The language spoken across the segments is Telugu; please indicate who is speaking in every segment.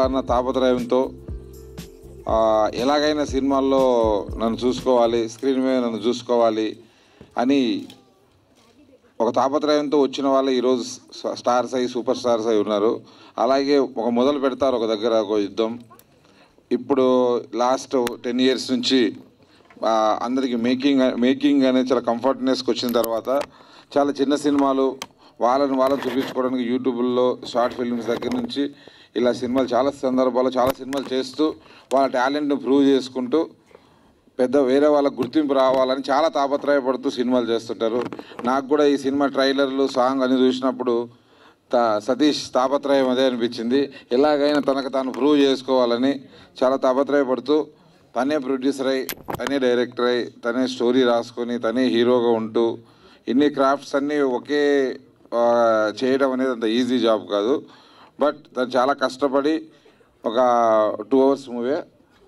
Speaker 1: చూడాలన్న తాపత్రయంతో ఆ, ఎలాగైనా సినిమాల్లో నన్ను చూసుకోవాలి స్క్రీన్ మీద నన్ను చూసుకోవాలి అని ఒక తాపత్రయంతో వచ్చిన వాళ్ళు ఈరోజు స- స్టార్స్ అయి సూపర్ స్టార్స్ అయి ఉన్నారు అలాగే ఒక మొదలు పెడతారు ఒక దగ్గర ఒక యుద్ధం ఇప్పుడు లాస్ట్ టెన్ ఇయర్స్ నుంచి ఆ, అందరికీ మేకింగ్ మేకింగ్ అనేది చాలా కంఫర్ట్నెస్కి వచ్చిన తర్వాత చాలా చిన్న సినిమాలు వాళ్ళని వాళ్ళని చూపించుకోవడానికి యూట్యూబ్లో షార్ట్ ఫిల్మ్స్ దగ్గర నుంచి ఇలా సినిమాలు చాలా సందర్భాల్లో చాలా సినిమాలు చేస్తూ వాళ్ళ టాలెంట్ని ప్రూవ్ చేసుకుంటూ పెద్ద వేరే వాళ్ళకి గుర్తింపు రావాలని చాలా తాపత్రయపడుతూ సినిమాలు చేస్తుంటారు నాకు కూడా ఈ సినిమా ట్రైలర్లు సాంగ్ అని చూసినప్పుడు తా సతీష్ తాపత్రయం అదే అనిపించింది ఎలాగైనా తనకు తాను ప్రూవ్ చేసుకోవాలని చాలా తాపత్రయపడుతూ తనే ప్రొడ్యూసర్ అయి తనే డైరెక్టర్ అయి తనే స్టోరీ రాసుకొని తనే హీరోగా ఉంటూ ఇన్ని క్రాఫ్ట్స్ అన్నీ ఒకే ఆ, చేయడం అనేది అంత ఈజీ జాబ్ కాదు బట్ తను చాలా కష్టపడి ఒక two hours movie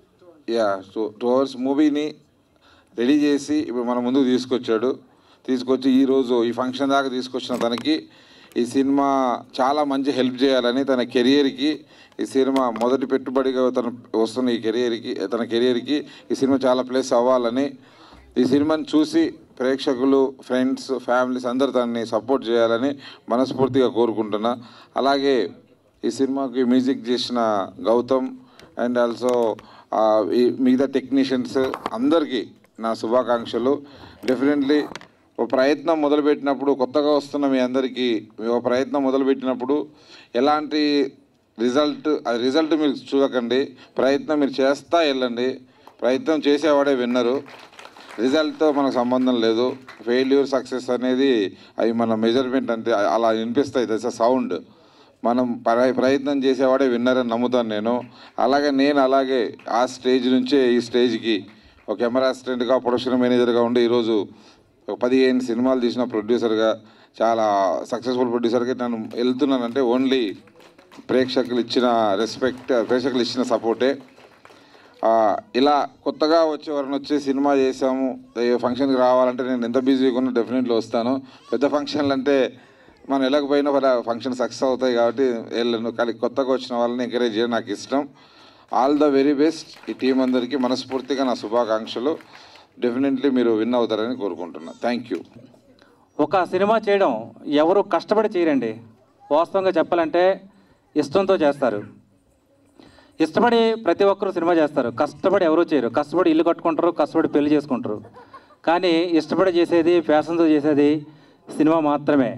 Speaker 1: yeah two two hours మూవీని రెడీ చేసి ఇప్పుడు మన ముందుకు తీసుకొచ్చాడు తీసుకొచ్చి ఈరోజు ఈ ఫంక్షన్ దాకా తీసుకొచ్చిన తనకి ఈ సినిమా చాలా మంచి హెల్ప్ చేయాలని తన కెరియర్కి ఈ సినిమా మొదటి పెట్టుబడిగా తన వస్తున్న ఈ కెరియర్కి తన కెరియర్కి ఈ సినిమా చాలా ప్లస్ అవ్వాలని ఈ సినిమాని చూసి ప్రేక్షకులు ఫ్రెండ్స్ ఫ్యామిలీస్ అందరూ తనని సపోర్ట్ చేయాలని మనస్ఫూర్తిగా కోరుకుంటున్నా అలాగే ఈ సినిమాకి మ్యూజిక్ చేసిన గౌతమ్ అండ్ ఆల్సో ఈ మిగతా టెక్నీషియన్స్ అందరికీ నా శుభాకాంక్షలు డెఫినెట్లీ ఒక ప్రయత్నం మొదలుపెట్టినప్పుడు కొత్తగా వస్తున్న మీ అందరికీ మీ ఒక ప్రయత్నం మొదలుపెట్టినప్పుడు ఎలాంటి రిజల్ట్ ఆ రిజల్ట్ మీరు చూడకండి ప్రయత్నం మీరు చేస్తా వెళ్ళండి ప్రయత్నం చేసేవాడే విన్నరు రిజల్ట్తో మనకు సంబంధం లేదు ఫెయిల్యూర్ సక్సెస్ అనేది అవి మన మెజర్మెంట్ అంతే అలా వినిపిస్తాయి దట్స్ సౌండ్ మనం ప్ర- ప్రయత్నం చేసేవాడే విన్నరని నమ్ముతాను నేను అలాగే నేను అలాగే ఆ స్టేజ్ నుంచే ఈ స్టేజ్కి ఒక కెమెరా అసిస్టెంట్గా ప్రొడక్షన్ మేనేజర్గా ఉండి ఈరోజు ఒక పదిహేను సినిమాలు తీసిన ప్రొడ్యూసర్గా చాలా సక్సెస్ఫుల్ ప్రొడ్యూసర్గా నేను వెళ్తున్నానంటే ఓన్లీ ప్రేక్షకులు ఇచ్చిన రెస్పెక్ట్ ప్రేక్షకులు ఇచ్చిన సపోర్టే ఆ, ఇలా కొత్తగా వచ్చి ఎవరైనా వచ్చి సినిమా చేసాము ఏ ఫంక్షన్కి రావాలంటే నేను ఎంత బిజీగా ఉన్నా డెఫినెట్లీ వస్తాను పెద్ద ఫంక్షన్లు అంటే మనం వెళ్ళకపోయినా కూడా ఫంక్షన్ సక్సెస్ అవుతాయి కాబట్టి వెళ్ళను కానీ కొత్తగా వచ్చిన వాళ్ళని ఎంకరేజ్ చేయడం నాకు ఇష్టం ఆల్ ద వెరీ బెస్ట్ ఈ టీం అందరికీ మనస్ఫూర్తిగా నా శుభాకాంక్షలు డెఫినెట్లీ మీరు విన్ అవుతారని కోరుకుంటున్నాను థ్యాంక్ యూ
Speaker 2: ఒక సినిమా చేయడం ఎవరు కష్టపడి చేయరండి వాస్తవంగా చెప్పాలంటే ఇష్టంతో చేస్తారు ఇష్టపడి ప్రతి ఒక్కరూ సినిమా చేస్తారు కష్టపడి ఎవరూ చేయరు కష్టపడి ఇల్లు కట్టుకుంటారు కష్టపడి పెళ్లి చేసుకుంటారు కానీ ఇష్టపడి చేసేది ఫ్యాషన్తో చేసేది సినిమా మాత్రమే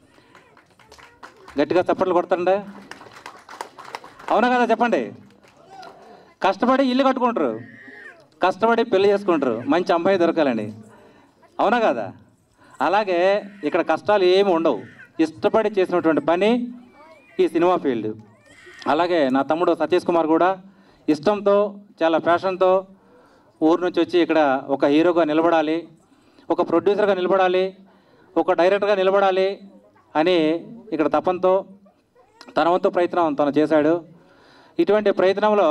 Speaker 2: గట్టిగా చప్పట్లు కొడతాండే అవునా కదా చెప్పండి కష్టపడి ఇల్లు కట్టుకుంటారు కష్టపడి పెళ్లి చేసుకుంటారు మంచి అమ్మాయి దొరకాలండి అవునా కదా అలాగే ఇక్కడ కష్టాలు ఏమి ఉండవు ఇష్టపడి చేసినటువంటి పని ఈ సినిమా ఫీల్డ్ అలాగే నా తమ్ముడు సతీష్ కుమార్ కూడా ఇష్టంతో చాలా ప్యాషన్తో ఊరు నుంచి వచ్చి ఇక్కడ ఒక హీరోగా నిలబడాలి ఒక ప్రొడ్యూసర్గా నిలబడాలి ఒక డైరెక్టర్గా నిలబడాలి అని ఇక్కడ తపంతో తన వంతు ప్రయత్నం తను చేశాడు ఇటువంటి ప్రయత్నంలో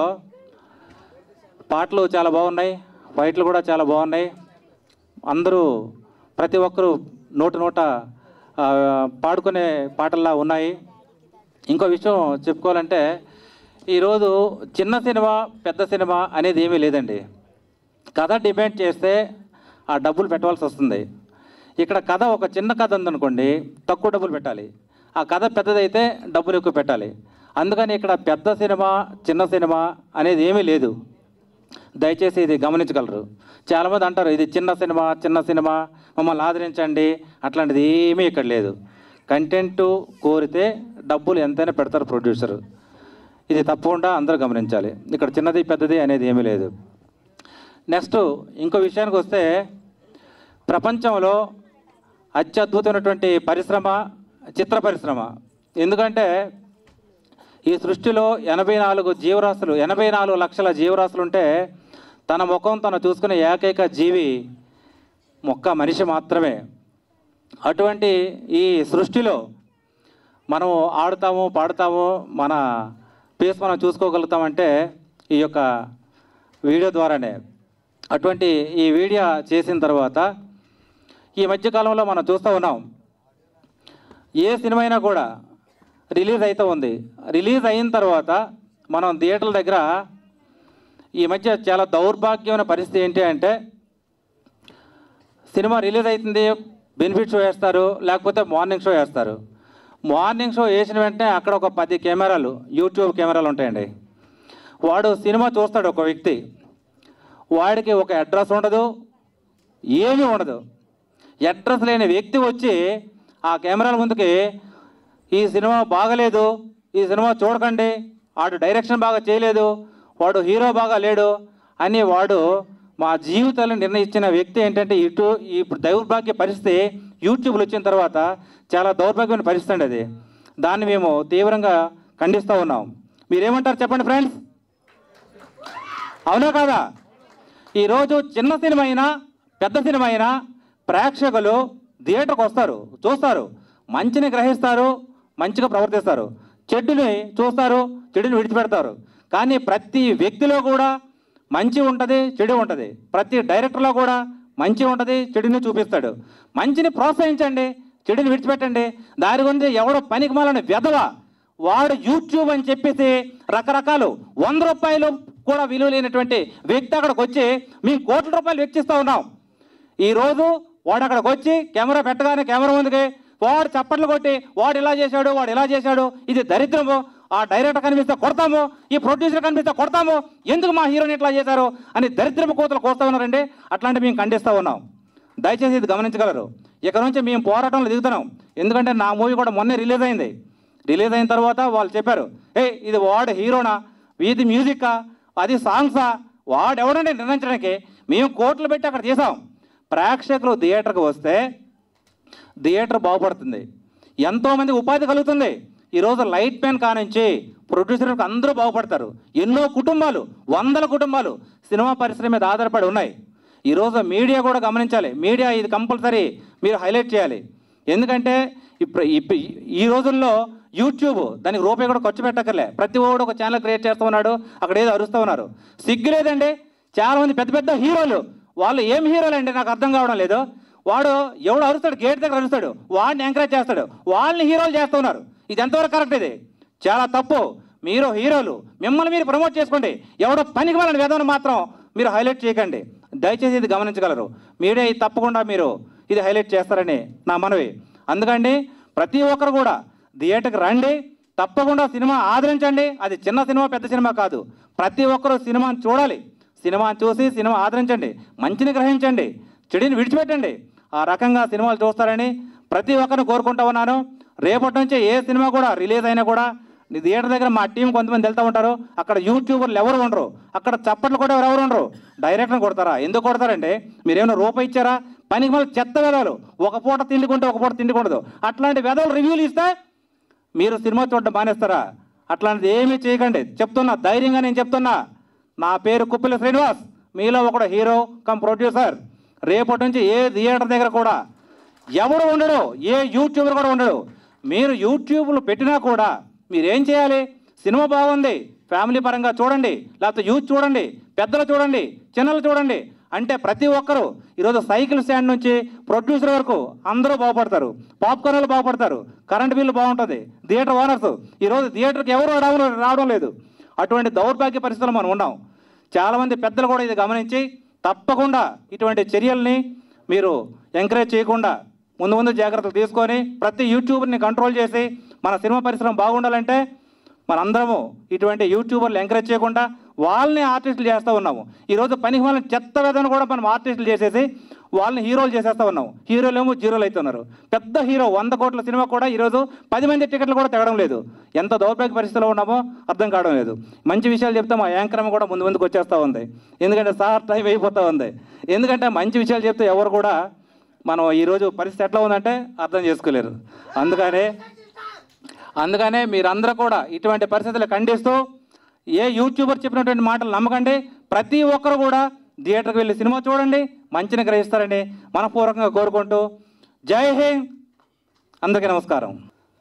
Speaker 2: పాటలు చాలా బాగున్నాయి ఫైట్లు కూడా చాలా బాగున్నాయి అందరూ ప్రతి ఒక్కరూ నోట నోట ఆ, పాడుకునే పాటల్లా ఉన్నాయి ఇంకో విషయం చెప్పుకోవాలంటే ఈరోజు చిన్న సినిమా పెద్ద సినిమా అనేది ఏమీ లేదండి కథ డిమాండ్ చేస్తే ఆ డబ్బులు పెట్టవలసి వస్తుంది ఇక్కడ కథ ఒక చిన్న కథ ఉందనుకోండి తక్కువ డబ్బులు పెట్టాలి ఆ కథ పెద్దదైతే డబ్బులు ఎక్కువ పెట్టాలి అందుకని ఇక్కడ పెద్ద సినిమా చిన్న సినిమా అనేది ఏమీ లేదు దయచేసి ఇది గమనించగలరు చాలామంది అంటారు ఇది చిన్న సినిమా చిన్న సినిమా మమ్మల్ని ఆదరించండి అట్లాంటిది ఏమీ ఇక్కడ లేదు కంటెంట్ కోరితే డబ్బులు ఎంతైనా పెడతారు ప్రొడ్యూసర్ ఇది తప్పకుండా అందరూ గమనించాలి ఇక్కడ చిన్నది పెద్దది అనేది ఏమీ లేదు నెక్స్ట్ ఇంకో విషయానికి వస్తే ప్రపంచంలో అత్యద్భుతమైనటువంటి పరిశ్రమ చిత్ర పరిశ్రమ ఎందుకంటే ఈ సృష్టిలో ఎనభై నాలుగు జీవరాశులు ఎనభై నాలుగు లక్షల జీవరాశులు ఉంటే తన ముఖం తను చూసుకునే ఏకైక జీవి మొక్క మనిషి మాత్రమే అటువంటి ఈ సృష్టిలో మనము ఆడుతాము పాడుతాము మన పేస్ మనం చూసుకోగలుగుతామంటే ఈ యొక్క వీడియో ద్వారానే అటువంటి ఈ వీడియో చేసిన తర్వాత ఈ మధ్యకాలంలో మనం చూస్తూ ఉన్నాం ఏ సినిమా అయినా కూడా రిలీజ్ అయితే ఉంది రిలీజ్ అయిన తర్వాత మనం థియేటర్ల దగ్గర ఈ మధ్య చాలా దౌర్భాగ్యమైన పరిస్థితి ఏంటి అంటే సినిమా రిలీజ్ అవుతుంది బెనిఫిట్ షో వేస్తారు లేకపోతే మార్నింగ్ షో వేస్తారు మార్నింగ్ షో వేసిన వెంటనే అక్కడ ఒక పది కెమెరాలు యూట్యూబ్ కెమెరాలు ఉంటాయండి వాడు సినిమా చూస్తాడు ఒక వ్యక్తి వాడికి ఒక అడ్రస్ ఉండదు ఏమీ ఉండదు అడ్రస్ లేని వ్యక్తి వచ్చి ఆ కెమెరాల ముందుకి ఈ సినిమా బాగలేదు ఈ సినిమా చూడకండి వాడు డైరెక్షన్ బాగా చేయలేదు వాడు హీరో బాగా లేడు అని వాడు మా జీవితాలను నిర్ణయించిన వ్యక్తి ఏంటంటే ఇటు ఇప్పుడు దౌర్భాగ్య పరిస్థితి యూట్యూబ్లో వచ్చిన తర్వాత చాలా దౌర్భాగ్యమైన పరిస్థితి అండి అది దాన్ని మేము తీవ్రంగా ఖండిస్తూ ఉన్నాం మీరేమంటారు చెప్పండి ఫ్రెండ్స్ అవునా కాదా ఈరోజు చిన్న సినిమా అయినా పెద్ద సినిమా అయినా ప్రేక్షకులు థియేటర్కి వస్తారు చూస్తారు మంచిని గ్రహిస్తారు మంచిగా ప్రవర్తిస్తారు చెడుని చూస్తారు చెడుని విడిచిపెడతారు కానీ ప్రతి వ్యక్తిలో కూడా మంచి ఉంటుంది చెడు ఉంటుంది ప్రతి డైరెక్టర్లో కూడా మంచి ఉంటుంది చెడుని చూపిస్తాడు మంచిని ప్రోత్సహించండి చెడుని విడిచిపెట్టండి దాని గురించి ఎవడో పనికి మాలని వెధవ వాడు యూట్యూబ్ అని చెప్పేసి రకరకాలు వంద రూపాయలు కూడా విలువ లేనటువంటి వ్యక్తి అక్కడికి వచ్చి మేము కోట్ల రూపాయలు వెచ్చిస్తూ ఉన్నాం ఈరోజు వాడు అక్కడికి వచ్చి కెమెరా పెట్టగానే కెమెరా ముందుకి వాడు చప్పట్లు కొట్టి వాడు ఇలా చేశాడు వాడు ఇలా చేశాడు ఇది దరిద్రము ఆ డైరెక్టర్ కనిపిస్తే కొడతాము ఈ ప్రొడ్యూసర్ కనిపిస్తే కొడతాము ఎందుకు మా హీరోని ఇట్లా చేశారు అని దరిద్రపు కోతలు కోస్తా ఉన్నారండి అట్లాంటివి మేము ఖండిస్తూ ఉన్నాం దయచేసి ఇది గమనించగలరు ఇక నుంచి మేము పోరాటంలో దిగుతున్నాం ఎందుకంటే నా మూవీ కూడా మొన్నే రిలీజ్ అయింది రిలీజ్ అయిన తర్వాత వాళ్ళు చెప్పారు ఏ ఇది వాడు హీరోనా ఇది మ్యూజిక్కా అది సాంగ్సా వాడు ఎవడండి నిర్ణయించడానికి మేము కోట్లు పెట్టి అక్కడ చేసాం ప్రేక్షకులు థియేటర్కి వస్తే థియేటర్ బాగుపడుతుంది ఎంతోమంది ఉపాధి కలుగుతుంది ఈరోజు లైట్ మ్యాన్ కానుంచి ప్రొడ్యూసర్లకు అందరూ బాగుపడతారు ఎన్నో కుటుంబాలు వందల కుటుంబాలు సినిమా పరిశ్రమ మీద ఆధారపడి ఉన్నాయి ఈరోజు మీడియా కూడా గమనించాలి మీడియా ఇది కంపల్సరీ మీరు హైలైట్ చేయాలి ఎందుకంటే ఇప్పుడు ఇప్పు- ఈ రోజుల్లో యూట్యూబ్ దానికి రూపాయి కూడా ఖర్చు పెట్టక్కర్లే ప్రతి ఒక్కడు ఒక ఛానల్ క్రియేట్ చేస్తూ ఉన్నాడు అక్కడ ఏదో అరుస్తూ ఉన్నారు సిగ్గు లేదండి చాలామంది పెద్ద పెద్ద హీరోలు వాళ్ళు ఏం హీరోలు అండి నాకు అర్థం కావడం లేదు వాడు ఎవడు అరుస్తాడు గేట్ దగ్గర అరుస్తాడు వాడిని ఎంకరేజ్ చేస్తాడు వాళ్ళని హీరోలు చేస్తున్నారు ఇది ఎంతవరకు కరెక్ట్ ఇది చాలా తప్పు మీరు హీరోలు మిమ్మల్ని మీరు ప్రమోట్ చేసుకోండి ఎవడో పనికి వాళ్ళని వేదన మాత్రం మీరు హైలైట్ చేయకండి దయచేసి ఇది గమనించగలరు మీడియా ఇది తప్పకుండా మీరు ఇది హైలైట్ చేస్తారని నా మనవి అందుకండి ప్రతి ఒక్కరు కూడా థియేటర్కి రండి తప్పకుండా సినిమా ఆదరించండి అది చిన్న సినిమా పెద్ద సినిమా కాదు ప్రతి ఒక్కరూ సినిమాని చూడాలి సినిమాని చూసి సినిమా ఆదరించండి మంచిని గ్రహించండి చెడుని విడిచిపెట్టండి ఆ రకంగా సినిమాలు చూస్తారని ప్రతి ఒక్కరిని కోరుకుంటా ఉన్నాను రేపటి నుంచి ఏ సినిమా కూడా రిలీజ్ అయినా కూడా నీ థియేటర్ దగ్గర మా టీం కొంతమంది వెళ్తూ ఉంటారు అక్కడ యూట్యూబర్లు ఎవరు ఉండరు అక్కడ చప్పట్లు కూడా ఎవరు ఉండరు డైరెక్ట్ని కొడతారా ఎందుకు కొడతారండి మీరేమైనా రూపాయి ఇచ్చారా పనికి మళ్ళీ చెత్త వెదవలు ఒక పూట తిండికుంటే ఒక పూట తిండికుండదు అట్లాంటి వెదవలు రివ్యూలు ఇస్తే మీరు సినిమా చూడడం మానేస్తారా అట్లాంటిది ఏమీ చేయకండి చెప్తున్నా ధైర్యంగా నేను చెప్తున్నా నా పేరు కుప్పిల శ్రీనివాస్ మీలో ఒకడు హీరో కమ్ ప్రొడ్యూసర్ రేపటి నుంచి ఏ థియేటర్ దగ్గర కూడా ఎవడు ఉండడు ఏ యూట్యూబర్ కూడా ఉండడు మీరు యూట్యూబ్లు పెట్టినా కూడా మీరేం చేయాలి సినిమా బాగుంది ఫ్యామిలీ పరంగా చూడండి లేకపోతే యూత్ చూడండి పెద్దలు చూడండి చిన్నలు చూడండి అంటే ప్రతి ఒక్కరు ఈరోజు సైకిల్ స్టాండ్ నుంచి ప్రొడ్యూసర్ వరకు అందరూ బాగుపడతారు పాప్కార్న్లు బాగుపడతారు కరెంట్ బిల్లు బాగుంటుంది థియేటర్ ఓనర్స్ ఈరోజు థియేటర్కి ఎవరు రావడం రావడం లేదు అటువంటి దౌర్భాగ్య పరిస్థితులు మనం ఉన్నాం చాలామంది పెద్దలు కూడా ఇది గమనించి తప్పకుండా ఇటువంటి చర్యల్ని మీరు ఎంకరేజ్ చేయకుండా ముందు ముందు జాగ్రత్తలు తీసుకొని ప్రతి యూట్యూబర్ని కంట్రోల్ చేసి మన సినిమా పరిశ్రమ బాగుండాలంటే మనందరము ఇటువంటి యూట్యూబర్లు ఎంకరేజ్ చేయకుండా వాళ్ళని ఆర్టిస్టులు చేస్తూ ఉన్నాము ఈరోజు పనికి వాళ్ళని చెత్త వేదన కూడా మనం ఆర్టిస్టులు చేసేసి వాళ్ళని హీరోలు చేసేస్తూ ఉన్నాము హీరోలు ఏమో జీరోలు అవుతున్నారు పెద్ద హీరో వంద కోట్ల సినిమా కూడా ఈరోజు పది మంది టికెట్లు కూడా తెగడం లేదు ఎంత దౌర్భాగ్య పరిస్థితిలో ఉన్నామో అర్థం కావడం లేదు మంచి విషయాలు చెప్తే మా యాంకరం కూడా ముందు ముందుకు వచ్చేస్తూ ఉంది ఎందుకంటే సార్ టైం అయిపోతూ ఉంది ఎందుకంటే మంచి విషయాలు చెప్తే ఎవరు కూడా మనం ఈరోజు పరిస్థితి ఎట్లా ఉందంటే అర్థం చేసుకోలేరు అందుకనే అందుకనే మీరందరూ కూడా ఇటువంటి పరిస్థితులు ఖండిస్తూ ఏ యూట్యూబర్ చెప్పినటువంటి మాటలు నమ్మకండి ప్రతి ఒక్కరు కూడా థియేటర్కి వెళ్ళి సినిమా చూడండి మంచిని గ్రహిస్తారని మనపూర్వకంగా కోరుకుంటూ జై హింద్ అందరికీ నమస్కారం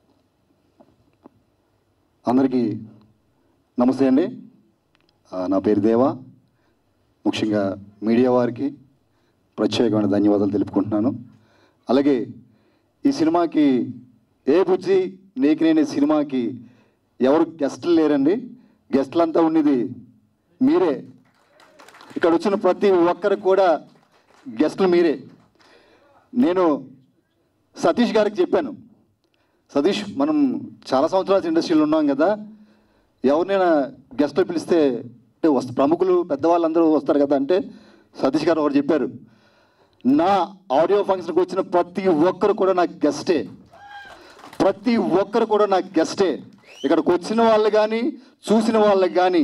Speaker 3: అందరికీ నమస్తే అండి ఆ, నా పేరు దేవా ముఖ్యంగా మీడియా వారికి ప్రత్యేకమైన ధన్యవాదాలు తెలుపుకుంటున్నాను అలాగే ఈ సినిమాకి ఏ బుజ్జి నీకు నేను సినిమాకి ఎవరు గెస్టులు లేరండి గెస్ట్లంతా ఉన్నది మీరే ఇక్కడ వచ్చిన ప్రతి ఒక్కరికి కూడా గెస్ట్లు మీరే నేను సతీష్ గారికి చెప్పాను సతీష్ మనం చాలా సంవత్సరాల ఇండస్ట్రీలో ఉన్నాం కదా ఎవరినైనా గెస్ట్లు పిలిస్తే అంటే వస్త ప్రముఖులు పెద్దవాళ్ళందరూ వస్తారు కదా అంటే సతీష్ గారు ఒకరు చెప్పారు నా ఆడియో ఫంక్షన్కి వచ్చిన ప్రతి ఒక్కరు కూడా నాకు గెస్టే ప్రతి ఒక్కరు కూడా నాకు గెస్టే ఇక్కడికి వచ్చిన వాళ్ళు కానీ చూసిన వాళ్ళకి కానీ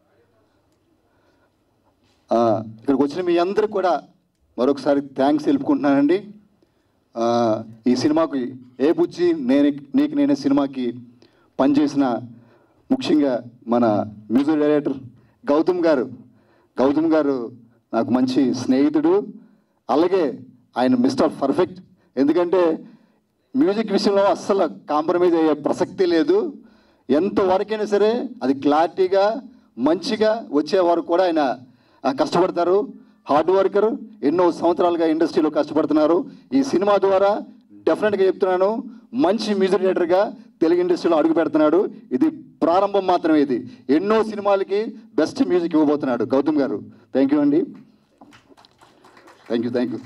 Speaker 3: ఆ, ఇక్కడికి వచ్చిన మీ అందరికి కూడా మరొకసారి థ్యాంక్స్ తెలుపుకుంటున్నానండి ఆ, ఈ సినిమాకి ఏ బుజ్జి నేను నీకు నేనే సినిమాకి పనిచేసిన ముఖ్యంగా మన మ్యూజిక్ డైరెక్టర్ గౌతమ్ గారు గౌతమ్ గారు నాకు మంచి స్నేహితుడు అలాగే ఆయన మిస్టర్ పర్ఫెక్ట్ ఎందుకంటే మ్యూజిక్ విషయంలో అస్సలు కాంప్రమైజ్ అయ్యే ప్రసక్తి లేదు ఎంతవరకైనా సరే అది క్లారిటీగా మంచిగా వచ్చే వరకు కూడా ఆయన ఆ, కష్టపడతారు హార్డ్ వర్కర్ ఎన్నో సంవత్సరాలుగా ఇండస్ట్రీలో కష్టపడుతున్నారు ఈ సినిమా ద్వారా డెఫినెట్గా చెప్తున్నాను మంచి మ్యూజిక్ డైరెక్టర్గా తెలుగు ఇండస్ట్రీలో అడుగు పెడుతున్నాడు ఇది ప్రారంభం మాత్రమే ఇది ఎన్నో సినిమాలకి బెస్ట్ మ్యూజిక్ ఇవ్వబోతున్నాడు గౌతమ్ గారు థ్యాంక్ యూ అండి థ్యాంక్ యూ థ్యాంక్ యూ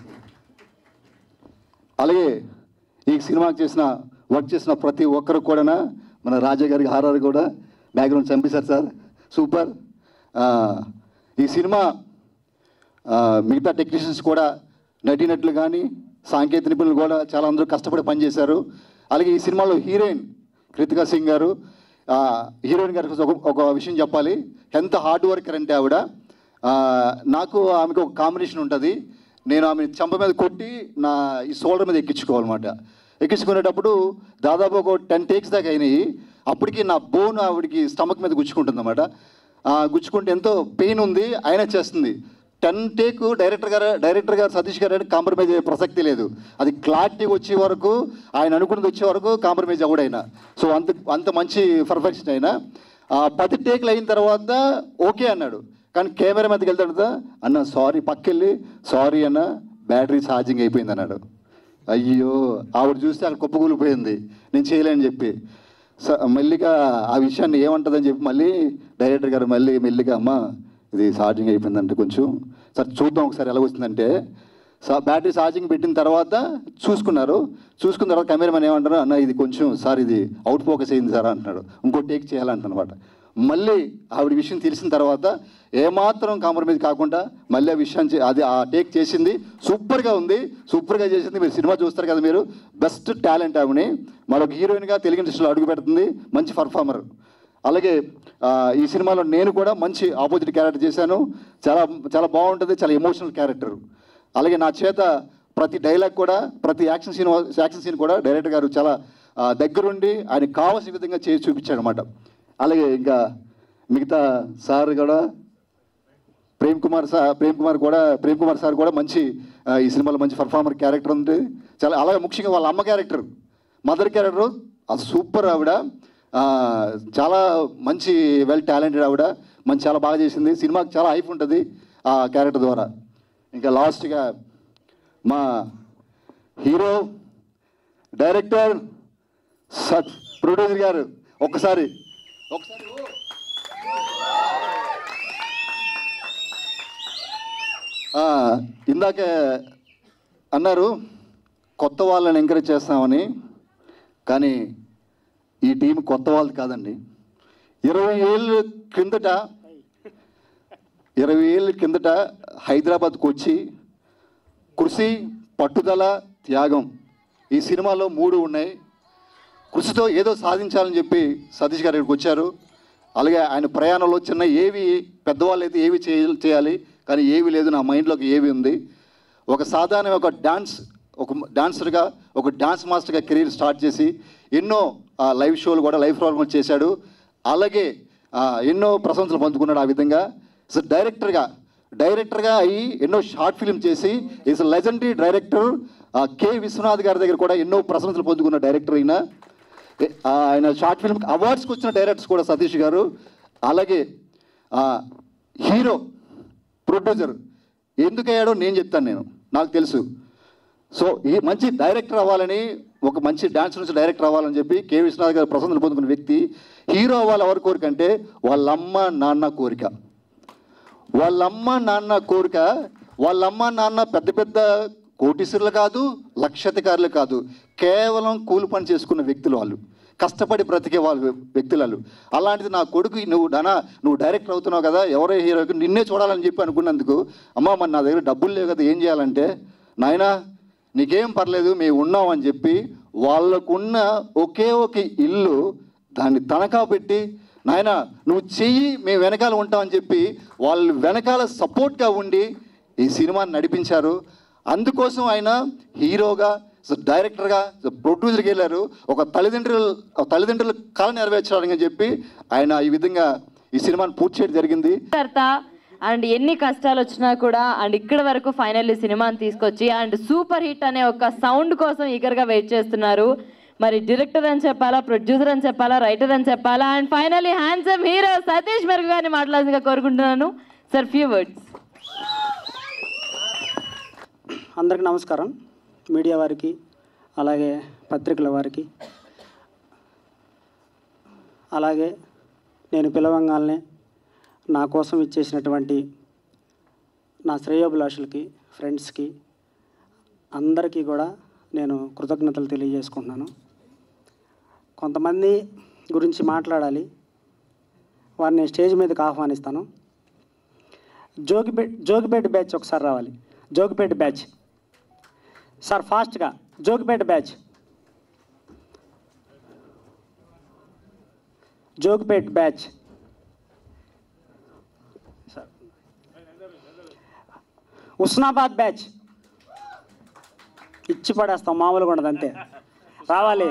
Speaker 3: అలాగే ఈ సినిమాకి చేసిన వర్క్ చేసిన ప్రతి ఒక్కరు కూడా మన రాజా గారికి హారారు కూడా బ్యాక్గ్రౌండ్ చంపేశారు సార్ సూపర్ ఆ, ఈ సినిమా ఆ, మిగతా టెక్నీషియన్స్ కూడా నటినట్లు కానీ సాంకేతిక నిపుణులు కూడా చాలా అందరూ కష్టపడి పనిచేశారు అలాగే ఈ సినిమాలో హీరోయిన్ కృతికా సింగ్ గారు ఆ, హీరోయిన్ గారికి ఒక ఒక విషయం చెప్పాలి ఎంత హార్డ్ వర్కర్ అంటే ఆవిడ ఆ, నాకు ఆమెకు ఒక కాంబినేషన్ ఉంటుంది నేను ఆమె చంప మీద కొట్టి నా ఈ షోల్డర్ మీద ఎక్కించుకోవాలన్నమాట ఎక్కించుకునేటప్పుడు దాదాపు ఒక టెన్ టేక్స్ దాకా అయినాయి అప్పటికి నా బోన్ ఆవిడకి స్టమక్ మీద గుచ్చుకుంటుంది అనమాట గుచ్చుకుంటే ఎంతో పెయిన్ ఉంది అయినా చేస్తుంది ten take director garu director garu Satish గారు అంటే కాంప్రమైజ్ అయ్యే ప్రసక్తి లేదు అది క్లారిటీ వచ్చే వరకు ఆయన అనుకున్నది వచ్చే వరకు కాంప్రమైజ్ అవ్వడైనా సో అంత అంత మంచి పర్ఫెక్షన్ అయినా ఆ, పది టేక్లు అయిన తర్వాత ఓకే అన్నాడు కానీ కెమెరా మీదకి వెళ్తాడు అన్న సారీ పక్కెళ్ళి సారీ అన్న బ్యాటరీ ఛార్జింగ్ అయిపోయింది అన్నాడు అయ్యో ఆవిడ చూస్తే అక్కడ కుప్పకూలిపోయింది నేను చేయలేని చెప్పి స మెల్లిగా ఆ విషయాన్ని ఏమంటుందని చెప్పి మళ్ళీ డైరెక్టర్ గారు మళ్ళీ మెల్లిగా అమ్మ ఇది ఛార్జింగ్ అయిపోయిందంటే కొంచెం సరే చూద్దాం ఒకసారి ఎలా వచ్చిందంటే సా బ్యాటరీ ఛార్జింగ్ పెట్టిన తర్వాత చూసుకున్నారు చూసుకున్న తర్వాత కెమెరామెన్ ఏమంటారు అన్న ఇది కొంచెం సార్ ఇది అవుట్ ఫోకస్ అయింది సార్ అంటున్నాడు ఇంకో టేక్ చేయాలంటున్నమాట మళ్ళీ ఆవిడ విషయం తెలిసిన తర్వాత ఏమాత్రం కాంప్రమైజ్ కాకుండా మళ్ళీ ఆ విషయం చే- అది ఆ టేక్ చేసింది సూపర్గా ఉంది సూపర్గా చేసింది మీరు సినిమా చూస్తారు కదా మీరు బెస్ట్ టాలెంట్ ఆవిడని మరొక హీరోయిన్గా తెలుగు ఇండస్ట్రీలో అడుగు పెడుతుంది మంచి పర్ఫార్మర్ అలాగే ఆ, ఈ సినిమాలో నేను కూడా మంచి ఆపోజిట్ క్యారెక్టర్ చేశాను చాలా చాలా బాగుంటుంది చాలా ఎమోషనల్ క్యారెక్టర్ అలాగే నా చేత ప్రతి డైలాగ్ కూడా ప్రతి యాక్షన్ సీన్ యాక్షన్ సీన్ కూడా డైరెక్టర్ గారు చాలా ఆ, దగ్గరుండి ఆయనకు కావాల్సిన విధంగా చేసి చూపించాడు అనమాట అలాగే ఇంకా మిగతా సార్ కూడా ప్రేమ్ కుమార్ సార్ ప్రేమ్ కుమార్ కూడా ప్రేమ్ కుమార్ సార్ కూడా మంచి ఆ, ఈ సినిమాలో మంచి పర్ఫార్మర్ క్యారెక్టర్ ఉంది చాలా అలాగే ముఖ్యంగా వాళ్ళ అమ్మ క్యారెక్టర్ మదర్ క్యారెక్టర్ అది సూపర్ ఆవిడ ఆ, చాలా మంచి వెల్ టాలెంటెడ్ ఆవిడ మంచి చాలా బాగా చేసింది సినిమాకి చాలా హైప్ ఉంటుంది ఆ క్యారెక్టర్ ద్వారా ఇంకా లాస్ట్గా మా హీరో డైరెక్టర్ సత్ ప్రొడ్యూసర్ గారు ఒక్కసారి ఒకసారి ఆ, ఇందాకే అన్నారు కొత్త వాళ్ళని ఎంకరేజ్ చేస్తామని కానీ ఈ టీం కొత్త వాళ్ళది కాదండి ఇరవై ఏళ్ళ కిందట ఇరవై ఏళ్ళ కిందట హైదరాబాద్కు వచ్చి కృషి పట్టుదల త్యాగం ఈ సినిమాలో మూడు ఉన్నాయి కృషితో ఏదో సాధించాలని చెప్పి సతీష్ గారు ఇక్కడికి వచ్చారు అలాగే ఆయన ప్రయాణంలో చిన్న ఏవి పెద్దవాళ్ళు అయితే ఏవి చేయ- చేయాలి కానీ ఏవి లేదు నా మైండ్లోకి ఏవి ఉంది ఒక సాధారణ ఒక డాన్స్ ఒక డాన్సర్గా ఒక డాన్స్ మాస్టర్గా కెరీర్ స్టార్ట్ చేసి ఎన్నో ఆ, లైవ్ షోలు కూడా లైవ్ ప్రోగ్రామ్ చేశాడు అలాగే ఆ, ఎన్నో ప్రశంసలు పొందుకున్నాడు ఆ విధంగా సో డైరెక్టర్గా డైరెక్టర్గా అయ్యి ఎన్నో షార్ట్ ఫిల్మ్ చేసి is legendary director K Viswanath గారి దగ్గర కూడా ఎన్నో ప్రశంసలు పొందుకున్న డైరెక్టర్ అయినా ఏ- ఆ, ఆయన షార్ట్ ఫిల్మ్ అవార్డ్స్కి వచ్చిన డైరెక్టర్స్ కూడా సతీష్ గారు అలాగే ఆ, హీరో ప్రొడ్యూసర్ ఎందుకు అయ్యాడో నేను చెప్తాను నేను నాకు తెలుసు సో ఈ మంచి డైరెక్టర్ అవ్వాలని ఒక మంచి డాన్స్ నుంచి డైరెక్టర్ అవ్వాలని చెప్పి కే విశ్వనాథ్ గారు ప్రశంసలు పొందుకున్న వ్యక్తి హీరో వాళ్ళ ఎవరి కోరిక అంటే వాళ్ళమ్మ నాన్న కోరిక వాళ్ళమ్మ నాన్న కోరిక వాళ్ళమ్మ నాన్న పెద్ద పెద్ద కోటీశ్వరులు కాదు లక్షాధికారులు కాదు కేవలం కూలి పని చేసుకున్న వ్యక్తులు వాళ్ళు కష్టపడి బ్రతికే వాళ్ళు వ్యక్తులు వాళ్ళు అలాంటిది నా కొడుకు నువ్వు నానా నువ్వు డైరెక్టర్ అవుతున్నావు కదా ఎవరో హీరోకి నిన్నే చూడాలని చెప్పి అనుకున్నందుకు అమ్మ మరి నా దగ్గర డబ్బులు లేవు కదా ఏం చేయాలంటే నాయనా నీకేం పర్లేదు మేము ఉన్నాం అని చెప్పి వాళ్ళకున్న ఒకే ఒక ఇల్లు దాన్ని తనఖా పెట్టి నాయన నువ్వు చెయ్యి మేము వెనకాల ఉంటామని చెప్పి వాళ్ళు వెనకాల సపోర్ట్గా ఉండి ఈ సినిమాని నడిపించారు అందుకోసం ఆయన హీరోగా సో డైరెక్టర్గా సో ప్రొడ్యూసర్కి వెళ్ళారు ఒక తల్లిదండ్రులు ఒక తల్లిదండ్రుల కళ నెరవేర్చడానికి అని చెప్పి ఆయన ఈ విధంగా ఈ సినిమాని పూర్తి చేయడం జరిగింది
Speaker 4: కర్త అండ్ ఎన్ని కష్టాలు వచ్చినా కూడా అండ్ ఇక్కడ వరకు ఫైనల్లీ సినిమాని తీసుకొచ్చి అండ్ సూపర్ హిట్ అనే ఒక సౌండ్ కోసం ఈగర్గా వెయిట్ చేస్తున్నారు మరి డైరెక్టర్ అని చెప్పాలా ప్రొడ్యూసర్ అని చెప్పాలా రైటర్ అని చెప్పాలా and finally handsome hero Satish Merugu గారిని మాట్లాడాల్సిందిగా కోరుకుంటున్నాను సార్ ఫ్యూ వర్డ్స్
Speaker 5: అందరికీ నమస్కారం మీడియా వారికి అలాగే పత్రికల వారికి అలాగే నేను పిలవంగానే నా కోసం ఇచ్చేసినటువంటి నా శ్రేయోభిలాషులకి ఫ్రెండ్స్కి అందరికీ కూడా నేను కృతజ్ఞతలు తెలియజేసుకుంటున్నాను కొంతమంది గురించి మాట్లాడాలి వారిని స్టేజ్ మీదకి ఆహ్వానిస్తాను జోగిపేట్ జోగిపేట బ్యాచ్ ఒకసారి రావాలి జోగిపేట బ్యాచ్ సార్ ఫాస్ట్గా Jogipeta batch Jogipet batch sir Usnabad batch ఇచ్చి పడేస్తాం మామూలుగా ఉండదు అంతే రావాలి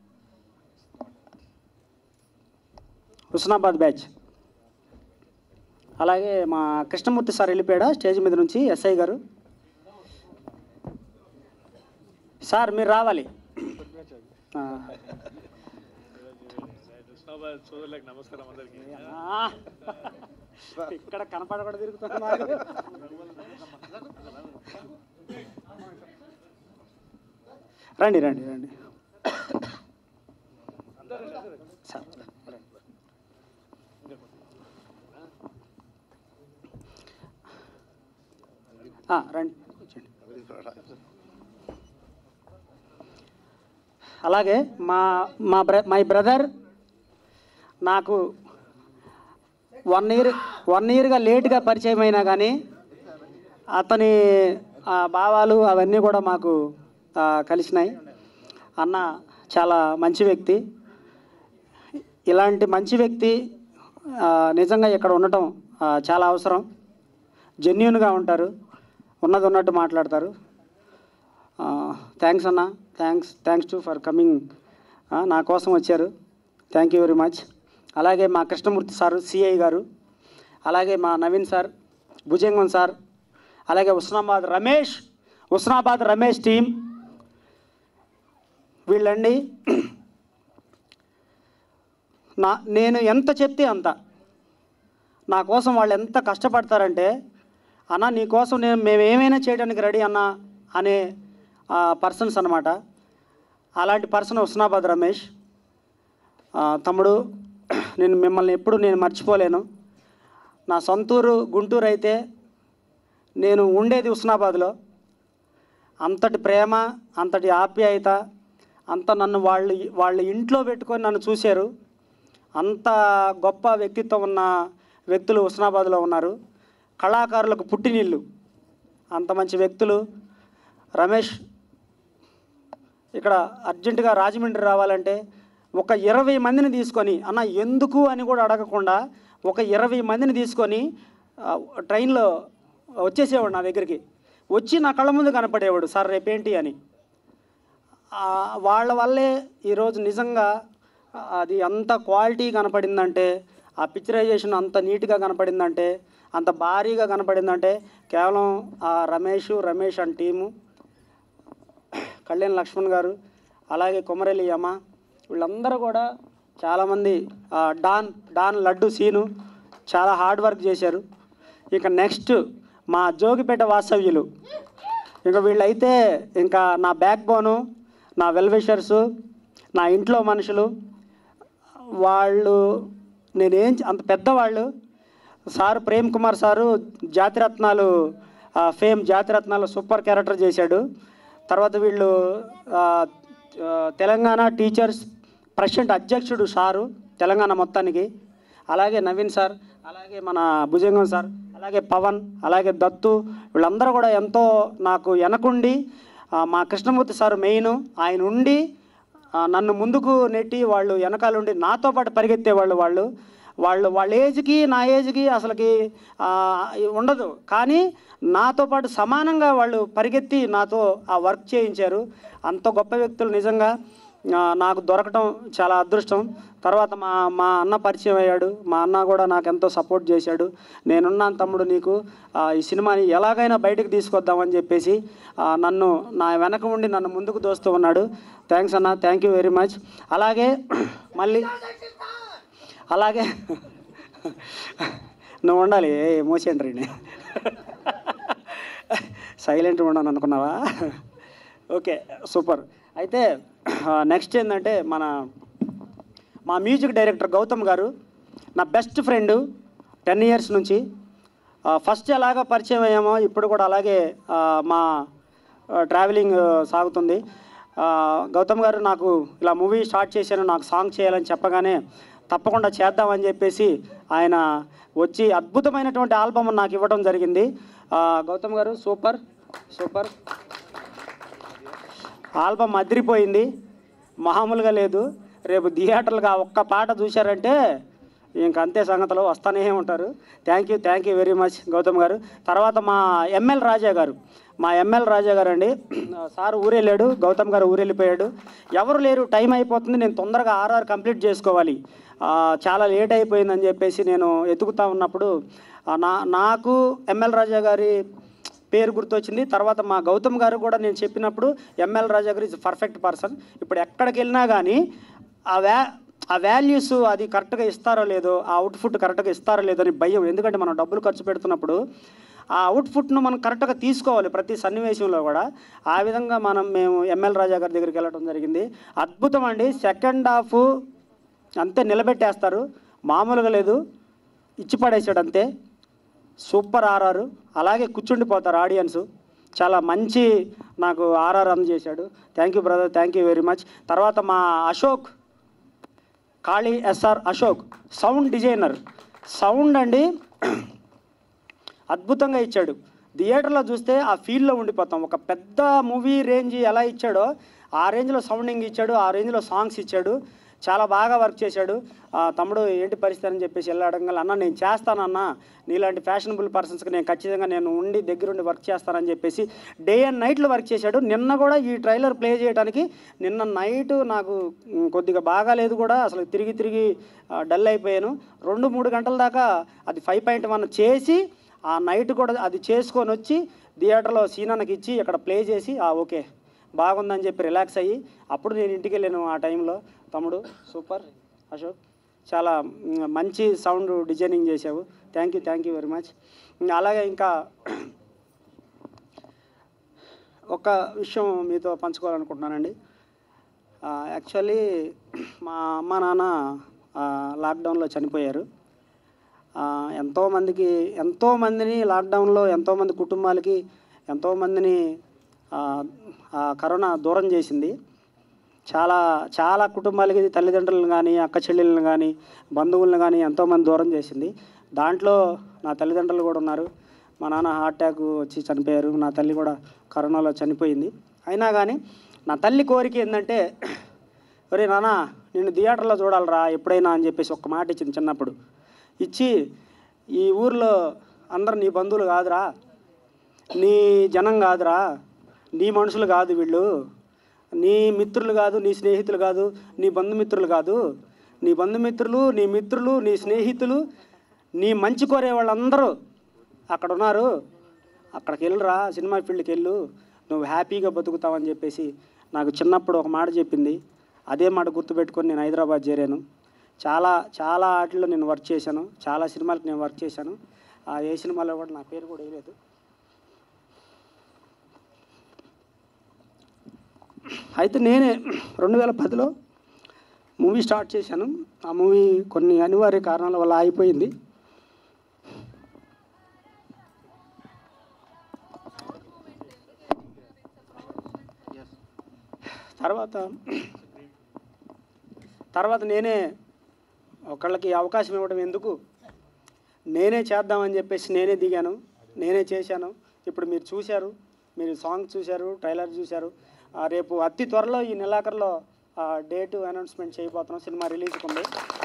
Speaker 5: హుస్నాబాద్ బ్యాచ్ అలాగే మా కృష్ణమూర్తి సార్ వెళ్ళిపోయాడా స్టేజ్ మీద నుంచి ఎస్ఐ గారు సార్ మీరు రావాలి ఆ. ఆ. ఇక్కడ కనపడకుండా తిరుగుతున్నారు రండి రండి రండి సార్ రండి. ఆ, రండి కూర్చోండి అలాగే మా మా బ్ర మై బ్రదర్ నాకు వన్ ఇయర్ వన్ ఇయర్గా లేట్గా పరిచయం అయినా కానీ అతని ఆ, భావాలు అవన్నీ కూడా మాకు ఆ, కలిసినాయి అన్న చాలా మంచి వ్యక్తి ఇలాంటి మంచి వ్యక్తి ఆ, నిజంగా ఇక్కడ ఉండటం ఆ, చాలా అవసరం జెన్యున్గా ఉంటారు ఉన్నది ఉన్నట్టు మాట్లాడతారు థ్యాంక్స్ అన్న thanks thanks to for coming నా కోసం వచ్చారు థ్యాంక్ యూ వెరీ మచ్ అలాగే మా కృష్ణమూర్తి సారు సిఐ గారు అలాగే మా నవీన్ సార్ భుజంగం సార్ అలాగే ఉస్నాబాద్ రమేష్ ఉస్నాబాద్ రమేష్ టీం వీళ్ళండి నా నేను ఎంత చెప్తే అంత నా కోసం వాళ్ళు ఎంత కష్టపడతారంటే అన్న నీ కోసం నేను మేము ఏమైనా చేయడానికి రెడీ అన్న అనే పర్సన్స్ అనమాట అలాంటి పర్సన్ హుస్నాబాద్ రమేష్ ఆ, తమ్ముడు నేను మిమ్మల్ని ఎప్పుడు నేను మర్చిపోలేను నా సొంతూరు గుంటూరు అయితే నేను ఉండేది హుస్నాబాద్లో అంతటి ప్రేమ అంతటి ఆప్యాయత అంత నన్ను వాళ్ళు వాళ్ళ ఇంట్లో పెట్టుకొని నన్ను చూశారు అంత గొప్ప వ్యక్తిత్వం ఉన్న వ్యక్తులు హుస్నాబాద్లో ఉన్నారు కళాకారులకు పుట్టినిల్లు అంత మంచి వ్యక్తులు రమేష్ ఇక్కడ అర్జెంటుగా రాజమండ్రి రావాలంటే ఒక ఇరవై మందిని తీసుకొని అన్న ఎందుకు అని కూడా అడగకుండా ఒక ఇరవై మందిని తీసుకొని ఆ, ట్రైన్లో వచ్చేసేవాడు నా దగ్గరికి వచ్చి నా కళ్ళ ముందు కనపడేవాడు సార్ రేపేంటి అని ఆ, వాళ్ళ వల్లే ఈరోజు నిజంగా అది అంత క్వాలిటీ కనపడిందంటే ఆ పిక్చరైజేషన్ అంత నీట్గా కనపడిందంటే అంత భారీగా కనపడిందంటే కేవలం ఆ రమేష్ రమేష్ అండ్ టీము కళ్యాణ్ లక్ష్మణ్ గారు అలాగే కొమరెల్లి యమ వీళ్ళందరూ కూడా చాలామంది ఆ, డాన్ డాన్ లడ్డు సీను చాలా హార్డ్ వర్క్ చేశారు ఇక నెక్స్ట్ మా జోగిపేట వాసవ్యులు ఇక వీళ్ళైతే ఇంకా నా బ్యాక్ బోను నా వెల్విషర్సు నా ఇంట్లో మనుషులు వాళ్ళు నేనేం చే- అంత పెద్దవాళ్ళు సార్ ప్రేమ్ కుమార్ సారు జాతిరత్నాలు ఆ, ఫేమ్ జాతిరత్నాలు సూపర్ క్యారెక్టర్ చేశాడు తర్వాత వీళ్ళు ఆ, ఆ, తెలంగాణ టీచర్స్ ప్రెసిడెంట్ అధ్యక్షుడు సారు తెలంగాణ మొత్తానికి అలాగే నవీన్ సార్ అలాగే మన భుజంగం సార్ అలాగే పవన్ అలాగే దత్తు వీళ్ళందరూ కూడా ఎంతో నాకు వెనకుండి ఆ, మా కృష్ణమూర్తి సార్ మెయిన్ ఆయన ఉండి ఆ, నన్ను ముందుకు నెట్టి వాళ్ళు వెనకాలండి నాతో పాటు పరిగెత్తేవాళ్ళు వాళ్ళు వాళ్ళు వాళ్ళ ఏజ్కి నా ఏజ్కి అసలుకి ఆ, ఉండదు కానీ నాతో పాటు సమానంగా వాళ్ళు పరిగెత్తి నాతో ఆ వర్క్ చేయించారు అంత గొప్ప వ్యక్తులు నిజంగా ఆ, నాకు దొరకటం చాలా అదృష్టం తర్వాత మా మా అన్న పరిచయం అయ్యాడు మా అన్న కూడా నాకు ఎంతో సపోర్ట్ చేశాడు నేనున్నాను తమ్ముడు నీకు ఆ, ఈ సినిమాని ఎలాగైనా బయటకు తీసుకొద్దామని చెప్పేసి ఆ, నన్ను నా వెనక ఉండి నన్ను ముందుకు దోస్తూ ఉన్నాడు థ్యాంక్స్ అన్న థ్యాంక్ యూ వెరీ మచ్ అలాగే మళ్ళీ అలాగే నువ్వు ఉండాలి ఏ ఎమోషన్ రీని సైలెంట్ ఉండను అనుకున్నావా ఓకే సూపర్ అయితే నెక్స్ట్ ఏంటంటే మన మా మ్యూజిక్ డైరెక్టర్ గౌతమ్ గారు నా బెస్ట్ ఫ్రెండ్ టెన్ ఇయర్స్ నుంచి ఫస్ట్ ఎలాగ పరిచయం అయ్యామో ఇప్పుడు కూడా అలాగే ఆ, మా ట్రావెలింగ్ సాగుతుంది ఆ, గౌతమ్ గారు నాకు ఇలా మూవీ స్టార్ట్ చేశాను నాకు సాంగ్ చేయాలని చెప్పగానే తప్పకుండా చేద్దామని చెప్పేసి ఆయన వచ్చి అద్భుతమైనటువంటి ఆల్బమ్ నాకు ఇవ్వడం జరిగింది ఆ, గౌతమ్ గారు సూపర్ సూపర్ ఆల్బమ్ అదిరిపోయింది మామూలుగా లేదు రేపు థియేటర్లుగా ఒక్క పాట చూశారంటే ఇంక అంతే సంగతిలో వస్తానే ఉంటారు thank you thank you very much Gautam garu తర్వాత మా ఎంఎల్ రాజా గారు మా ఎంఎల్ రాజా గారు అండి సార్ ఊరెళ్ళాడు గౌతమ్ గారు ఊరెళ్ళిపోయాడు ఎవరు లేరు టైం అయిపోతుంది నేను తొందరగా ఆర్ఆర్ కంప్లీట్ చేసుకోవాలి ఆ, చాలా లేట్ అయిపోయిందని చెప్పేసి నేను ఎతుకుతా ఉన్నప్పుడు ఆ, నా నాకు ఎంఎల్ రాజా గారి పేరు గుర్తొచ్చింది తర్వాత మా గౌతమ్ గారు కూడా నేను చెప్పినప్పుడు ఎంఎల్ రాజా గారు ఇస్ పర్ఫెక్ట్ పర్సన్ ఇప్పుడు ఎక్కడికి వెళ్ళినా కానీ ఆ వ్యా ఆ వాల్యూస్ అది కరెక్ట్గా ఇస్తారో లేదో ఆ అవుట్ఫుట్ కరెక్ట్గా ఇస్తారో లేదో అని భయం ఎందుకంటే మనం డబ్బులు ఖర్చు పెడుతున్నప్పుడు ఆ అవుట్ఫుట్ను మనం కరెక్ట్గా తీసుకోవాలి ప్రతి సన్నివేశంలో కూడా ఆ విధంగా మనం మేము ఎంఎల్ రాజా గారి దగ్గరికి వెళ్ళడం జరిగింది అద్భుతం అండి సెకండ్ హాఫ్ అంతే నిలబెట్టేస్తారు మామూలుగా లేదు ఇచ్చి పడేసాడు అంతే సూపర్ ఆర్ఆర్ అలాగే కూర్చుండిపోతారు ఆడియన్స్ చాలా మంచి నాకు ఆర్ఆర్ అందజేశాడు thank you brother thank you very much తర్వాత మా Ashok Kali SR Ashok sound designer sound అండి అద్భుతంగా ఇచ్చాడు థియేటర్లో చూస్తే ఆ ఫీల్డ్లో ఉండిపోతాం ఒక పెద్ద మూవీ రేంజ్ ఎలా ఇచ్చాడో ఆ రేంజ్లో సౌండింగ్ ఇచ్చాడు ఆ రేంజ్లో సాంగ్స్ ఇచ్చాడు చాలా బాగా వర్క్ చేశాడు ఆ, తమ్ముడు ఏంటి పరిస్థితి అని చెప్పేసి వెళ్ళడం అన్న నేను చేస్తానన్నా నీలాంటి ఫ్యాషనబుల్ పర్సన్స్కి నేను ఖచ్చితంగా నేను ఉండి దగ్గరుండి వర్క్ చేస్తానని చెప్పేసి డే అండ్ నైట్లో వర్క్ చేశాడు నిన్న కూడా ఈ ట్రైలర్ ప్లే చేయడానికి నిన్న నైట్ నాకు మ్, కొద్దిగా బాగాలేదు కూడా అసలు తిరిగి తిరిగి ఆ, డల్ అయిపోయాను రెండు మూడు గంటల దాకా అది ఫైవ్ పాయింట్ వన్ చేసి ఆ నైట్ కూడా అది చేసుకొని వచ్చి థియేటర్లో సీనానికి ఇచ్చి ఇక్కడ ప్లే చేసి ఆ ఓకే బాగుందని చెప్పి రిలాక్స్ అయ్యి అప్పుడు నేను ఇంటికి వెళ్ళాను ఆ టైంలో తమ్ముడు సూపర్ అశోక్ చాలా మ్, మంచి సౌండ్ డిజైనింగ్ చేసావు thank you thank you very much అలాగే ఇంకా ఒక విషయం మీతో పంచుకోవాలనుకుంటున్నానండి యాక్చువల్లీ మా అమ్మ నాన్న ఆ, లాక్డౌన్లో చనిపోయారు ఆ, ఎంతోమందికి ఎంతోమందిని లాక్డౌన్లో ఎంతోమంది కుటుంబాలకి ఎంతోమందిని ఆ, ఆ కరోనా దూరం చేసింది చాలా చాలా కుటుంబాలకి తల్లిదండ్రులను కానీ అక్క చెల్లెళ్ళని కానీ బంధువులను కానీ ఎంతోమంది దూరం చేసింది దాంట్లో నా తల్లిదండ్రులు కూడా ఉన్నారు మా నాన్న హార్ట్ అటాక్ వచ్చి చనిపోయారు నా తల్లి కూడా కరోనాలో చనిపోయింది అయినా కానీ నా తల్లి కోరిక ఏంటంటే ఒరే నాన్న నిన్ను థియేటర్లో చూడాలరా ఎప్పుడైనా అని చెప్పేసి ఒక్క మాట ఇచ్చింది చిన్నప్పుడు ఇచ్చి ఈ ఊర్లో అందరు నీ బంధువులు కాదురా నీ జనం కాదురా నీ మనుషులు కాదు వీళ్ళు నీ మిత్రులు కాదు నీ స్నేహితులు కాదు నీ బంధుమిత్రులు కాదు నీ బంధుమిత్రులు నీ మిత్రులు నీ స్నేహితులు నీ మంచి కోరే వాళ్ళందరూ అక్కడ ఉన్నారు అక్కడికి వెళ్ళురా సినిమా ఫీల్డ్కి వెళ్ళు నువ్వు హ్యాపీగా బతుకుతావని చెప్పేసి నాకు చిన్నప్పుడు ఒక మాట చెప్పింది అదే మాట గుర్తుపెట్టుకొని నేను హైదరాబాద్ చేరాను చాలా చాలా ఆటల్లో నేను వర్క్ చేశాను చాలా సినిమాలకు నేను వర్క్ చేశాను ఆ ఏ సినిమాలో కూడా నా పేరు కూడా వేయలేదు అయితే నేనే రెండు వేల పదిలో మూవీ స్టార్ట్ చేశాను ఆ మూవీ కొన్ని అనివార్య కారణాల వల్ల ఆగిపోయింది తర్వాత తర్వాత నేనే ఒకళ్ళకి అవకాశం ఇవ్వడం ఎందుకు నేనే చేద్దామని చెప్పేసి నేనే దిగాను నేనే చేశాను ఇప్పుడు మీరు చూశారు మీరు సాంగ్ చూశారు ట్రైలర్ చూశారు ఆ, రేపు అతి త్వరలో ఈ నెలాఖరులో ఆ, డేటు అనౌన్స్మెంట్ చేయబోతున్నాం సినిమా రిలీజ్కి ఉంది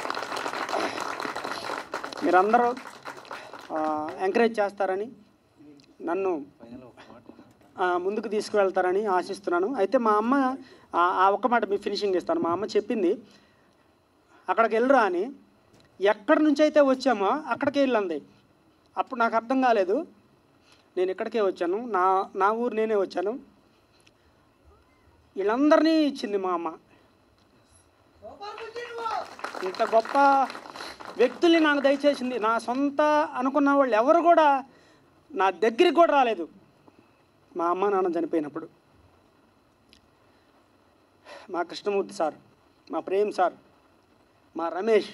Speaker 5: మీరందరూ ఆ, ఎంకరేజ్ చేస్తారని నన్ను ఆ, ముందుకు తీసుకువెళ్తారని ఆశిస్తున్నాను అయితే మా అమ్మ ఆ- ఆ ఒక్క మాట మీ ఫినిషింగ్ ఇస్తాను మా అమ్మ చెప్పింది అక్కడికి వెళ్ళరా అని ఎక్కడి నుంచి అయితే వచ్చామో అక్కడికే వెళ్ళండి అప్పుడు నాకు అర్థం కాలేదు నేను ఇక్కడికే వచ్చాను నా నా ఊరు నేనే వచ్చాను వీళ్ళందరినీ ఇచ్చింది మా అమ్మ ఇంత గొప్ప వ్యక్తుల్ని నాకు దయచేసింది నా సొంత అనుకున్న వాళ్ళు ఎవరు కూడా నా దగ్గరికి కూడా రాలేదు మా అమ్మ నాన్న చనిపోయినప్పుడు మా కృష్ణమూర్తి సార్ మా ప్రేమ్ సార్ మా రమేష్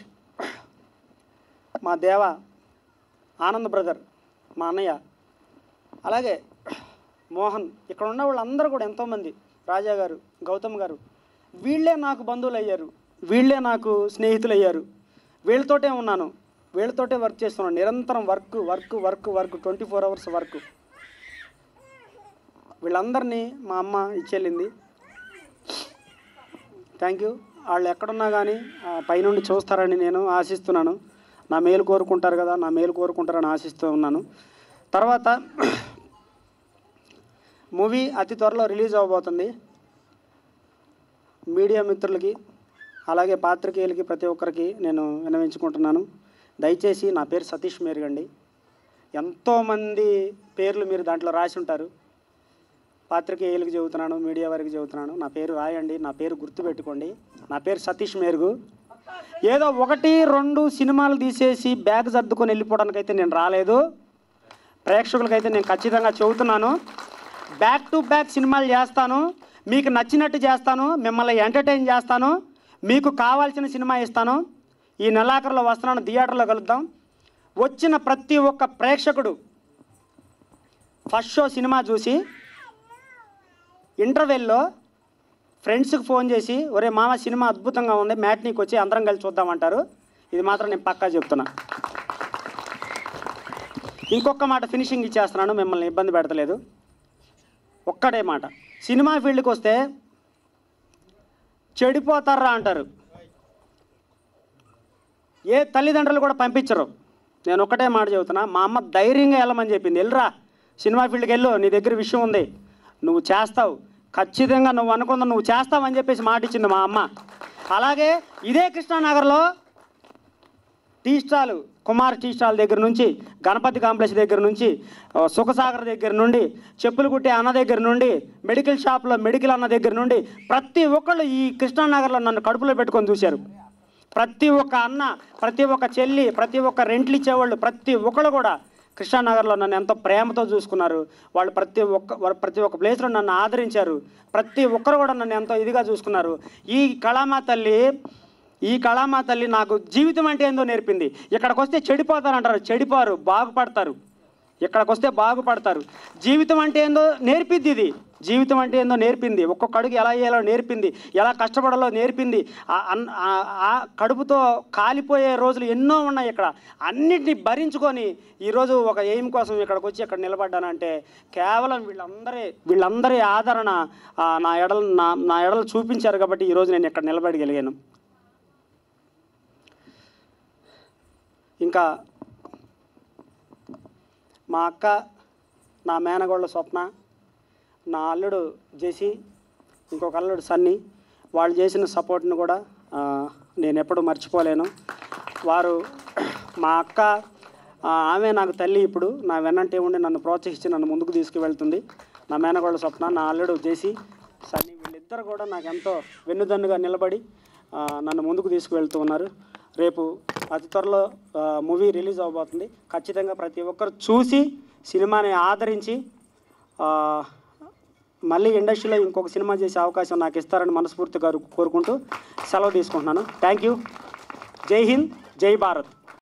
Speaker 5: మా దేవ ఆనంద్ బ్రదర్ మా అన్నయ్య అలాగే మోహన్ ఇక్కడ ఉన్న వాళ్ళందరూ కూడా ఎంతోమంది రాజా గారు గౌతమ్ గారు వీళ్ళే నాకు బంధువులు అయ్యారు వీళ్ళే నాకు స్నేహితులు అయ్యారు వీళ్ళతోటే ఉన్నాను వీళ్ళతోటే వర్క్ చేస్తున్నాను నిరంతరం work work work work twenty four hours work వీళ్ళందరినీ మా అమ్మ ఇచ్చెళ్ళింది థ్యాంక్ యూ వాళ్ళు ఎక్కడున్నా కానీ ఆ, పైనుండి చూస్తారని నేను ఆశిస్తున్నాను నా మేలు కోరుకుంటారు కదా నా మేలు కోరుకుంటారని ఆశిస్తూ ఉన్నాను తర్వాత మూవీ అతి త్వరలో రిలీజ్ అవ్వబోతుంది మీడియా మిత్రులకి అలాగే పాత్రికేయులకి ప్రతి ఒక్కరికి నేను వినవించుకుంటున్నాను దయచేసి నా పేరు సతీష్ మేరుగండి ఎంతోమంది పేర్లు మీరు దాంట్లో రాసి ఉంటారు పాత్రికేయులకు చెబుతున్నాను మీడియా వారికి చెబుతున్నాను నా పేరు రాయండి నా పేరు గుర్తుపెట్టుకోండి నా పేరు సతీష్ మేరుగు ఏదో ఒకటి రెండు సినిమాలు తీసేసి బ్యాగ్ సర్దుకొని వెళ్ళిపోవడానికైతే నేను రాలేదు ప్రేక్షకులకైతే నేను ఖచ్చితంగా చెబుతున్నాను బ్యాక్ టు బ్యాక్ సినిమాలు చేస్తాను మీకు నచ్చినట్టు చేస్తాను మిమ్మల్ని ఎంటర్టైన్ చేస్తాను మీకు కావాల్సిన సినిమా ఇస్తాను ఈ నెలాఖరులో వస్తున్నాను థియేటర్లో కలుద్దాం వచ్చిన ప్రతి ఒక్క ప్రేక్షకుడు ఫస్ట్ షో సినిమా చూసి ఇంటర్వెల్లో ఫ్రెండ్స్కి ఫోన్ చేసి ఒరే మామ సినిమా అద్భుతంగా ఉంది మ్యాట్నీకి వచ్చి అందరం కలిసి చూద్దామంటారు ఇది మాత్రం నేను పక్కా చెప్తున్నా ఇంకొక మాట ఫినిషింగ్ ఇచ్చేస్తున్నాను మిమ్మల్ని ఇబ్బంది పెడతలేదు ఒక్కడే మాట సినిమా ఫీల్డ్కి వస్తే చెడిపోతారా అంటారు ఏ తల్లిదండ్రులు కూడా పంపించరు నేను ఒకటే మాట చెబుతున్నా మా అమ్మ ధైర్యంగా వెళ్ళమని చెప్పింది వెళ్ళరా సినిమా ఫీల్డ్కి వెళ్ళు నీ దగ్గర విషయం ఉంది నువ్వు చేస్తావు ఖచ్చితంగా నువ్వు అనుకున్న నువ్వు చేస్తావు అని చెప్పేసి మాట ఇచ్చింది మా అమ్మ అలాగే ఇదే కృష్ణానగర్లో tea stall Kumar tea stall దగ్గర నుంచి గణపతి కాంప్లెక్స్ దగ్గర నుంచి ఆ, సుఖసాగర్ దగ్గర నుండి చెప్పులు కుట్టే అన్న దగ్గర నుండి మెడికల్ షాప్లో మెడికల్ అన్న దగ్గర నుండి ప్రతి ఒక్కళ్ళు ఈ కృష్ణానగర్లో నన్ను కడుపులో పెట్టుకొని చూశారు ప్రతి ఒక్క అన్న ప్రతి ఒక్క చెల్లి ప్రతి ఒక్క రెంట్లు ఇచ్చేవాళ్ళు ప్రతి ఒక్కళ్ళు కూడా కృష్ణానగర్లో నన్ను ఎంతో ప్రేమతో చూసుకున్నారు వాళ్ళు ప్రతి ఒక్క వాళ్ళు ప్రతి ఒక్క ప్లేస్లో నన్ను ఆదరించారు ప్రతి ఒక్కరు కూడా నన్ను ఎంతో ఇదిగా చూసుకున్నారు ఈ కళామా తల్లి ఈ కళామా తల్లి నాకు జీవితం అంటే ఏందో నేర్పింది ఇక్కడికి వస్తే చెడిపోతారంటారు చెడిపోరు బాగుపడతారు ఇక్కడికి వస్తే బాగుపడతారు జీవితం అంటే ఏందో నేర్పిద్ది ఇది జీవితం అంటే ఏందో నేర్పింది ఒక్కొక్క అడుగు ఎలా వేయాలో నేర్పింది ఎలా కష్టపడాలో నేర్పింది ఆ- అన్- ఆ- ఆ కడుపుతో కాలిపోయే రోజులు ఎన్నో ఉన్నాయి ఇక్కడ అన్నిటిని భరించుకొని ఈరోజు ఒక ఎయిమ్ కోసం ఇక్కడికి వచ్చి ఇక్కడ నిలబడ్డానంటే కేవలం వీళ్ళందరి వీళ్ళందరి ఆదరణ ఆ, నా ఎడలు నా నా ఎడలు చూపించారు కాబట్టి ఈరోజు నేను ఇక్కడ నిలబడగలిగాను ఇంకా మా అక్క నా మేనగోళ్ళ స్వప్న నా అల్లుడు జేసి ఇంకొక అల్లుడు సన్నీ వాళ్ళు చేసిన సపోర్ట్ని కూడా ఆ, నేను ఎప్పుడూ మర్చిపోలేను వారు మా అక్క ఆ, ఆమె నాకు తల్లి ఇప్పుడు నా వెన్నంటే ఉండి నన్ను ప్రోత్సహించి నన్ను ముందుకు తీసుకువెళ్తుంది నా మేనగోళ్ళ స్వప్న నా అల్లుడు జేసి సన్నీ వీళ్ళిద్దరు కూడా నాకు ఎంతో వెన్నుదన్నుగా నిలబడి ఆ, నన్ను ముందుకు తీసుకువెళ్తూ ఉన్నారు రేపు అతి త్వరలో మూవీ రిలీజ్ అవబోతుంది ఖచ్చితంగా ప్రతి ఒక్కరు చూసి సినిమాని ఆదరించి ఆ, మళ్ళీ ఇండస్ట్రీలో ఇంకొక సినిమా చేసే అవకాశం నాకు ఇస్తారని మనస్ఫూర్తిగా కోరుకుంటూ సెలవు తీసుకుంటున్నాను థ్యాంక్ యూ జై హింద్ జై భారత్